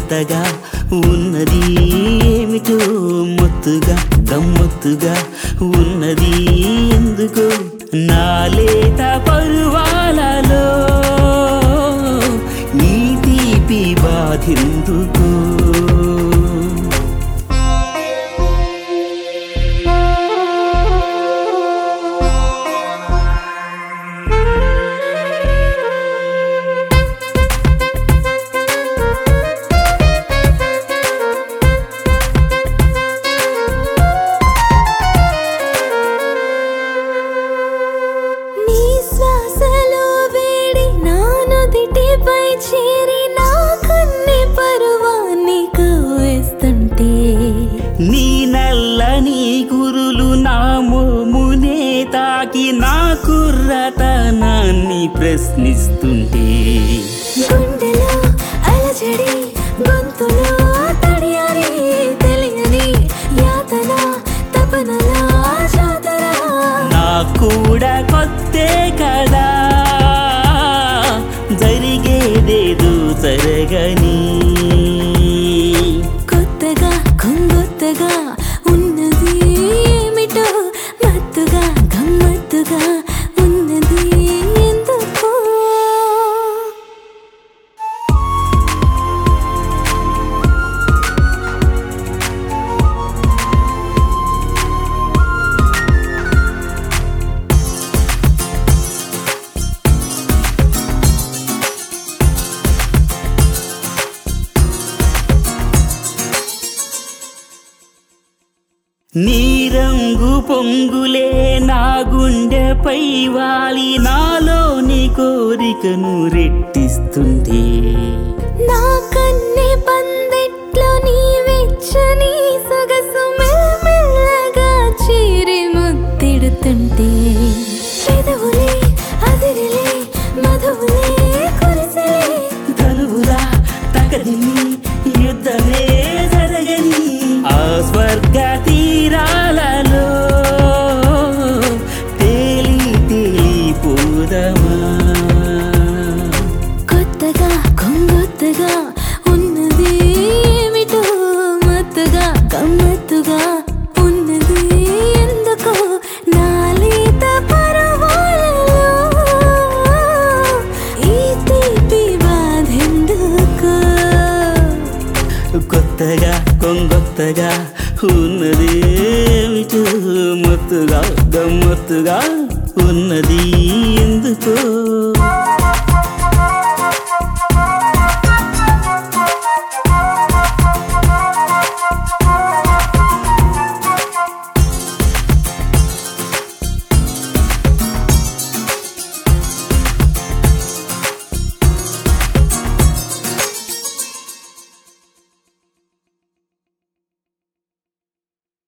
కొత్తగా ఉన్నది ఏమిటో మొత్తుగా గమ్మత్తుగా ఉన్నది ఎందుకో నా లేత పరువాలలో ఈ తీపి బాధెందుకో నీ శ్వాసలో వేడి నా నుదిటిపై చేరి నా కన్నె పరువాన్ని కవ్వేస్తుంటే నీ నల్లని గురులు నా మోమునే తాకి నా కుర్రతనాన్ని ప్రశ్నిస్తుంటే గుండెలో అలజడి గొంతులో తడియారి తెలియని యాతన తపనలా జాతర నా కూడా కొత్తే కదా జరిగేదేదో జరగని కొత్తగా కొంగొత్తగా ఉన్నది ఏమిటో మత్తుగా గమ్మత్తుగా ఉన్నది ఎందుకో నీ రంగు పొంగులే నా గుండెపై వాలి నాలోని కోరికను రెట్టిస్తుంటే నా కన్నె పందిట్లో నీ వెచ్చని సొగసు మెల్లమెల్లగా చీరి ముద్దిడుతుంటే పెదవులే అదిరిలే మధువులే కురిసెలే తనువులా తగదిని యుద్ధమే జరగని ఆ స్వర్గ తీరాలలో తేలి తేలిపోదమా కొత్తగా కొంగొత్తగా ఉన్నది ఏమిటో మత్తుగా గమ్మత్తుగా ఉన్నది ఎందుకో నాలేత పరవాలలో ఈ తీపి బాధెందుకో కొత్తగా కొంగొత్తగా ఉన్నది ఏమిటో మత్తుగా గమ్మత్తుగా ఉన్నది ఎందుకో